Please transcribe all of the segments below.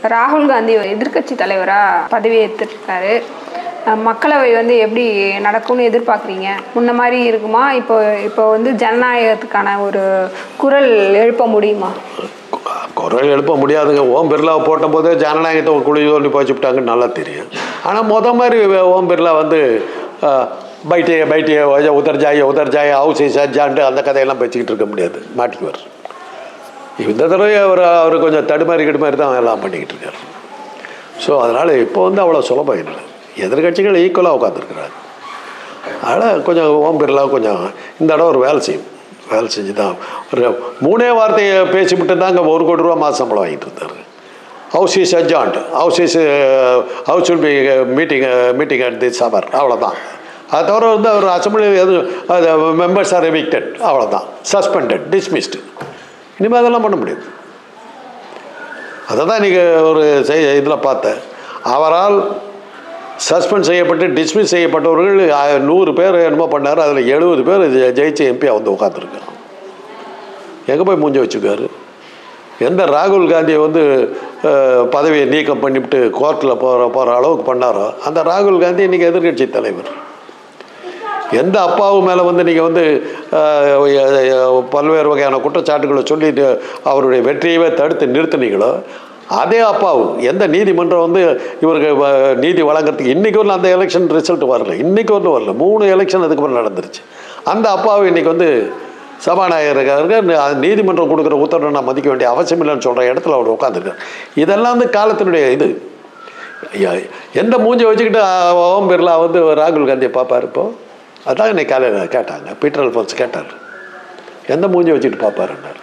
ராகுல் காந்தி எதிர்க்கட்சி தலைவராக பதவி ஏற்றுருக்காரு மக்களவை வந்து எப்படி நடக்கும்னு எதிர்பார்க்குறீங்க முன்ன மாதிரி இருக்குமா இப்போ இப்போ வந்து ஜனநாயகத்துக்கான ஒரு குரல் எழுப்ப முடியுமா குரல் எழுப்ப முடியாதுங்க ஓம் பிர்லாவை போட்ட போதே ஜனநாயகத்தை குழி சொல்லி போச்சுட்டாங்கன்னு நல்லா தெரியும் ஆனால் முத மாதிரி ஓம் பிர்லா வந்து பைட்டிய பைட்டிய உதர் ஜாய உதர் ஜாய ஹவுஸ் சஜ்ஜான்ட்டு அந்த கதையெல்லாம் பேசிக்கிட்டு இருக்க முடியாது மாட்டிக்குவார் இந்த தடவை அவர் அவர் கொஞ்சம் தடுமாறி கிடுமாறி தான் எல்லாம் பண்ணிக்கிட்டு இருக்காரு ஸோ அதனால் இப்போ வந்து அவ்வளோ சுலபம் இல்லை எதிர்கட்சிகள் ஈக்குவலாக உட்காந்துருக்குறாங்க அதனால் கொஞ்சம் ஓம் பிர்லா கொஞ்சம் இந்த இடம் ஒரு வேலை செய்யும் வேலை செஞ்சு தான் ஒரு மூணே வார்த்தையை பேசிவிட்டு தான் அங்கே ஒரு கோடி ரூபா மாதம் சம்பளம் வாங்கிட்டு இருந்தார் house is adjourned house is house will be meeting meeting at the sour அவ்வளோதான் அது தவிர வந்து அவர் அசம்பிளி எது அது மெம்பர்ஸ் ஆர் எவிக்டட் அவ்வளோதான் சஸ்பெண்டட் டிஸ்மிஸ்டு இனிமேல் அதெல்லாம் பண்ண முடியாது அதை தான் நீங்கள் ஒரு செய் இதில் பார்த்தேன் அவரால் சஸ்பெண்ட் செய்யப்பட்டு டிஸ்மிஸ் செய்யப்பட்டவர்கள் ஆ- நூறு பேர் என்னமோ பண்ணார் அதில் எழுபது பேர் ஜெ- ஜெயிச்ச எம்பியாக வந்து உட்காந்துருக்கான் எங்கே போய் மூஞ்சி வச்சுக்காரு எந்த ராகுல் காந்தியை வந்து அஹ், பதவியை நீக்கம் பண்ணிவிட்டு கோர்ட்டில் போகிற போகிற அளவுக்கு பண்ணாரோ அந்த ராகுல் காந்தி இன்றைக்கி எதிர்க்கட்சி தலைவர் எந்த அப்பாவு மேலே வந்து நீங்கள் வந்து அஹ், அஹ், பல்வேறு வகையான குற்றச்சாட்டுகளை சொல்லிட்டு அவருடைய வெற்றியவே தடுத்து நிறுத்துனீங்களோ அதே அப்பாவு எந்த நீதிமன்றம் வந்து இவருக்கு வ- நீதி வழங்குறதுக்கு இன்றைக்கி வரல அந்த எலெக்ஷன் ரிசல்ட் வரல இன்றைக்கி வரல வரல மூணு எலெக்ஷன் அதுக்கு அப்புறம் நடந்துருச்சு அந்த அப்பாவு இன்றைக்கி வந்து சபாநாயகருக்காக நீதிமன்றம் கொடுக்குற உத்தரவை நான் மதிக்க வேண்டிய அவசியம் இல்லைன்னு சொல்கிற இடத்துல அவர் உட்காந்துருக்கார் இதெல்லாம் வந்து காலத்தினுடைய இது ஐயா, எந்த மூஞ்சை வச்சுக்கிட்டு அஹ், ஓம் பிர்லா வந்து ராகுல் காந்தியை பார்ப்பார் இப்போ அதான் இன்னைக்கு காலையில் கேட்டாங்க பீட்டர் அல்ஃபோன்ஸ் கேட்டார் எந்த மூஞ்சி வச்சுட்டு பார்ப்பாருன்னாரு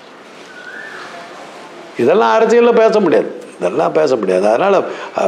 இதெல்லாம் அரசியலில் பேச முடியாது இதெல்லாம் பேச முடியாது அதனால்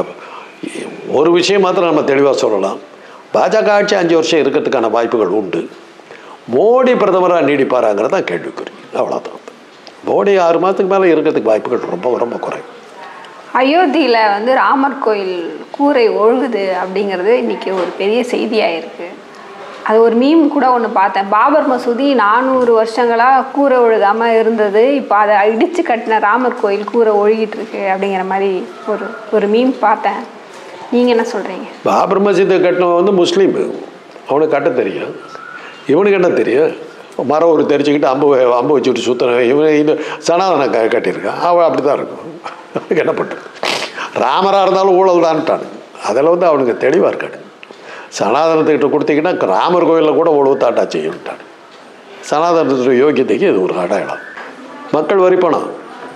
ஒரு விஷயம் மாத்திரம் நம்ம தெளிவாக சொல்லலாம் பாஜக ஆட்சி அஞ்சு வருஷம் இருக்கிறதுக்கான வாய்ப்புகள் உண்டு மோடி பிரதமராக நீடிப்பாராங்கிறது தான் கேள்விக்குறி அவ்வளோதான் மோடி ஆறு மாதத்துக்கு மேலே இருக்கிறதுக்கு வாய்ப்புகள் ரொம்ப ரொம்ப குறைவு அயோத்தியில் வந்து ராமர் கோயில் கூரை ஒழுகுது அப்படிங்கிறது இன்னைக்கு ஒரு பெரிய செய்தியாக இருக்குது அது ஒரு மீம் கூட ஒன்று பார்த்தேன் பாபர் மசூதி நானூறு வருஷங்களாக கூரை ஒழுகாமல் இருந்தது இப்போ அதை இடித்து கட்டின ராமர் கோயில் கூரை ஒழுகிட்டு இருக்கு அப்படிங்கிற மாதிரி ஒரு ஒரு மீம் பார்த்தேன் நீங்கள் என்ன சொல்கிறீங்க பாபர் மசீதை கட்டினவன் வந்து முஸ்லீம் அவனுக்கு கட்ட தெரியும் இவனுக்கு என்ன தெரியும் மரம் ஒரு தெரிச்சுக்கிட்டு அம்பு அம்பு வச்சுக்கிட்டு சுத்தணும் இவன் இது சனாதன க கட்டியிருக்கான் அவன் அப்படி தான் இருக்கும் அவனுக்கு என்ன பண்ணுறது ராமராக இருந்தாலும் ஊழல் தான்ட்டானு அதில் வந்து அவனுக்கு தெளிவாக இருக்கானு சனாதனத்துக்கிட்ட கொடுத்தீங்கன்னா ராமர் கோயிலில் கூட உழவுத்தாட்டா செய்யும்ட்டான் சனாதனத்துடைய யோக்கியத்தைக்கு இது ஒரு அடையாளம் மக்கள் வரி பணம்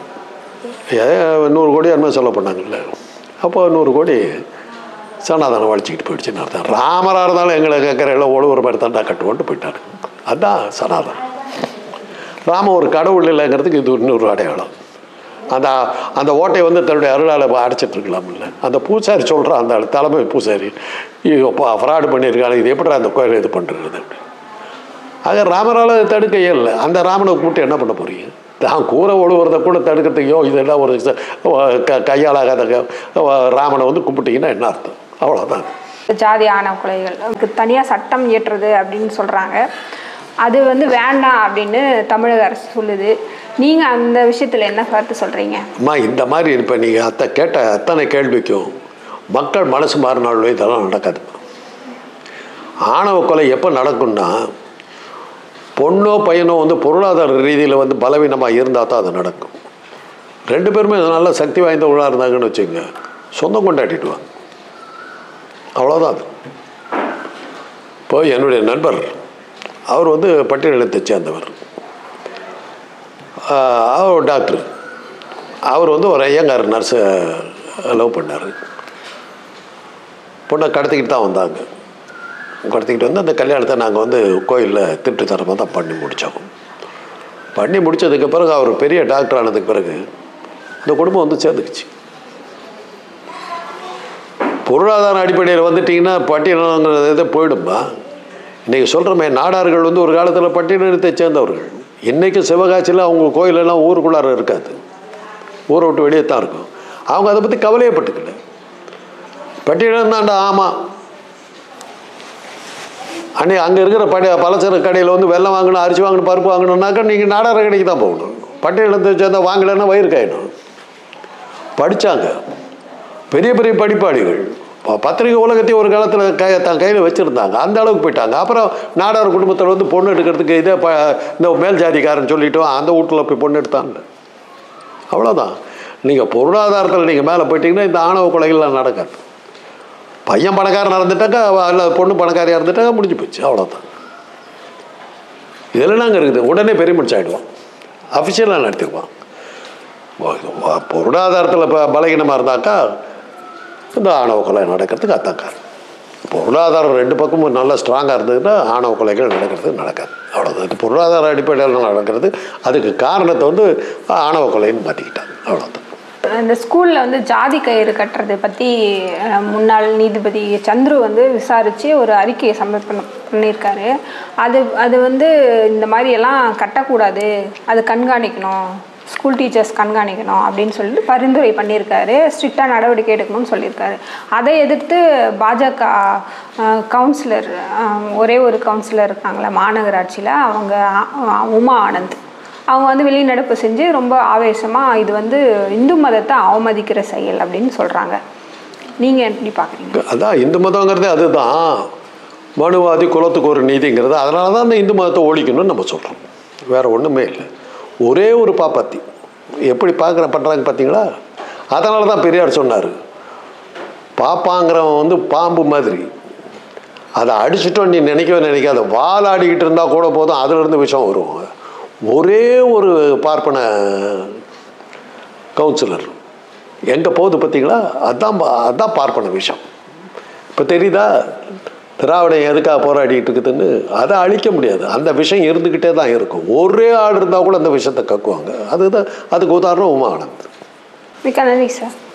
ஏ நூறு கோடி அருமை சொல்ல பண்ணாங்கல்ல அப்போ நூறு கோடி சனாதனம் வலிச்சிக்கிட்டு போயிடுச்சுன்னு அர்த்தம் ராமராக இருந்தாலும் எங்களை கேட்குற ஒழுங்குற மாதிரி தாண்டா கட்டுவோன்ட்டு போயிட்டாரு அதுதான் சனாதனம் ராம ஒரு கடவுள் இல்லைங்கிறதுக்கு இது இன்னொரு அடையாளம் அந்த அந்த ஓட்டையை வந்து தன்னுடைய அருளால் அடைச்சிட்டு இருக்கலாம்ல அந்த பூசாரி சொல்கிறான் அந்த ஆளு, தலைமை பூசாரி இப்போ ஃப்ராடு பண்ணியிருக்காங்க இது எப்படி அந்த கோயில் இது பண்ணுறது ஆக ராமரால் தடுக்க இயல அந்த ராமனை கூப்பிட்டு என்ன பண்ண போறீங்க தான் கூரை ஒழுவுறத கூட தடுக்கிறதுக்கோ இதெல்லாம் ஒரு ச- க- கையாலாகாத க- ராமனை வந்து கும்பிட்டீங்கன்னா என்ன அர்த்தம் அவ்வளோதான் ஜாதி ஆணவ கொலைகள் அதுக்கு தனியாக சட்டம் இயற்றுறது அப்படின்னு சொல்கிறாங்க அது வந்து வேண்டாம் அப்படின்னு தமிழக அரசு சொல்லுது நீங்கள் அந்த விஷயத்தில் என்ன கருத்து சொல்கிறீங்க அம்மா இந்த மாதிரி இப்போ நீங்கள் அத்தை கேட்ட அத்தனை கேள்விக்கும் மக்கள் மனசு மாறினாலும் இதெல்லாம் நடக்காது ஆணவ கொலை எப்போ நடக்கும்னா பொண்ணோ பையனோ வந்து பொருளாதார ரீதியில் வந்து பலவீனமாக இருந்தால் தான் அது நடக்கும் ரெண்டு பேருமே நல்ல சக்தி வாய்ந்தவர்களாக இருந்தாங்கன்னு வச்சுக்கோங்க சொந்தம் கொண்டாடிடுவாங்க அவ்வளோதான் அது இப்போ என்னுடைய நண்பர் அவர் வந்து பட்டியலத்தை சேர்ந்தவர் ஆஹ் அவர் ஒரு டாக்டர் அவர் வந்து ஒரு ஐயங்கார் நர்ஸை லவ் பண்ணார் பொண்ணை கடத்திக்கிட்டு தான் வந்தாங்க கடத்திக்கிட்டு வந்து அந்த கல்யாணத்தை நாங்கள் வந்து கோயிலில் திருட்டுத்தரமாக தான் பண்ணி முடித்தோம் பண்ணி முடித்ததுக்கு பிறகு அவர் பெரிய டாக்டர் ஆனதுக்கு பிறகு இந்த குடும்பம் வந்து சேர்ந்துக்குச்சு பொருளாதார அடிப்படையில் வந்துட்டிங்கன்னா பட்டியலங்கிறது இது போயிடும்பா இன்றைக்கி சொல்கிறோமே நாடார்கள் வந்து ஒரு காலத்தில் பட்டியலினத்தை சேர்ந்தவர்கள் இன்றைக்கி சிவகாசியில் அவங்க கோயிலெல்லாம் ஊருக்குள்ளார இருக்காது ஊரை விட்டு வெளியே தான் இருக்கும் அவங்க அதை பற்றி கவலையப்பட்டுக்கல பட்டியலம் தான்டா ஆமாம் அன்னை அங்கே இருக்கிற படி பலசர கடையில் வந்து வெள்ளம் வாங்கணும் அரிசி வாங்கணும் பருப்பு வாங்கணும்னாக்கா நீங்கள் நாடார கடைக்கு தான் போகணும் பட்டியலத்தை சேர்ந்த வாங்கலைன்னா வயிறு காயணும் படித்தாங்க பெரிய பெரிய படிப்பாளிகள் ப- பத்திரிகை உலகத்தையும் ஒரு காலத்தில் கை தன் கையில் வச்சுருந்தாங்க அந்த அளவுக்கு போயிட்டாங்க அப்புறம் நாடார் குடும்பத்தில் வந்து பொண்ணு எடுக்கிறதுக்கு இதே ப இந்த மேல் ஜாதிக்காரன் சொல்லிட்டோம் அந்த வீட்டில் போய் பொண்ணு எடுத்தாங்க அவ்வளோதான் நீங்கள் பொருளாதாரத்தில் நீங்கள் மேலே போயிட்டீங்கன்னா இந்த ஆணவ கொலைகள்லாம் நடக்காது பையன் பணக்காரன் இருந்துட்டாக்கா இல்லை பொண்ணு பணக்காரியாக இருந்துட்டாக்கா முடிஞ்சு போச்சு அவ்வளோதான் இதெல்லாம் நாங்கள் இருக்குது உடனே பெரிய முடிச்சாயிடுவான் அஃபிஷியலாக நடத்திடுவான் பொருளாதாரத்தில் இப்போ பலகீனமாக இருந்தாக்கா இந்த ஆணவ கொலை நடக்கிறதுக்கு அதான் காரணம் பொருளாதாரம் ரெண்டு பக்கமும் நல்லா ஸ்ட்ராங்காக இருந்ததுன்னா ஆணவ கொலைகள் நடக்கிறது நடக்காது அவ்வளோதான் இது பொருளாதார அடிப்படையில் நடக்கிறது அதுக்கு காரணத்தை வந்து ஆணவ கொலைன்னு மாற்றிக்கிட்டாங்க அவ்வளோதான் இந்த ஸ்கூலில் வந்து ஜாதி கயிறு கட்டுறதை பற்றி அஹ், முன்னாள் நீதிபதி சந்துரு வந்து விசாரித்து ஒரு அறிக்கையை சமர்ப்பணம் பண்ணியிருக்காரு அது அது வந்து இந்த மாதிரி எல்லாம் கட்டக்கூடாது அது கண்காணிக்கணும் ஸ்கூல் டீச்சர்ஸ் கண்காணிக்கணும் அப்படின்னு சொல்லிட்டு பரிந்துரை பண்ணியிருக்காரு ஸ்ட்ரிக்டாக நடவடிக்கை எடுக்கணும்னு சொல்லியிருக்காரு அதை எதிர்த்து பாஜக அஹ், கவுன்சிலர் அஹ், ஒரே ஒரு கவுன்சிலர் இருக்காங்களே மாநகராட்சியில் அவங்க அஹ், உமா ஆனந்த் அவங்க வந்து வெளிநடப்பு செஞ்சு ரொம்ப ஆவேசமாக இது வந்து இந்து மதத்தை அவமதிக்கிற செயல் அப்படின்னு சொல்கிறாங்க நீங்கள் எப்படி பார்க்குறீங்க அதான் இந்து மதங்கிறதே அதுதான் மனுவாதி குலத்துக்கு ஒரு நீதிங்கிறது அதனால தான் அந்த இந்து மதத்தை ஒழிக்கணும்னு நம்ம சொல்கிறோம் வேறு ஒன்றுமே இல்லை ஒரே ஒரு பாப்பாத்தி எப்படி பார்க்குற பண்ணுறாங்க பார்த்தீங்களா அதனால தான் பெரியார் சொன்னார் பாப்பாங்கிறவன் வந்து பாம்பு மாதிரி அதை அடிச்சிட்டோம் நீ நினைக்கவே நினைக்காத வால் ஆடிக்கிட்டு இருந்தால் கூட போதும் அதுலேருந்து விஷம் வரும் ஒரே ஒரு பார்ப்பன கவுன்சிலர் எங்கே போகுது பார்த்தீங்களா அதான் பா- அதான் பார்ப்பன விஷம் இப்போ தெரியுதா திராவிடம் எதுக்காக போராடிட்டு இருக்குதுன்னு அதை அழிக்க முடியாது அந்த விஷயம் இருந்துக்கிட்டே தான் இருக்கும் ஒரே ஆள் இருந்தால் கூட அந்த விஷத்தை கக்குவாங்க அதுதான் அதுக்கு உதாரணம் உமா ஆனந்த் மிக்க நன்றி சார்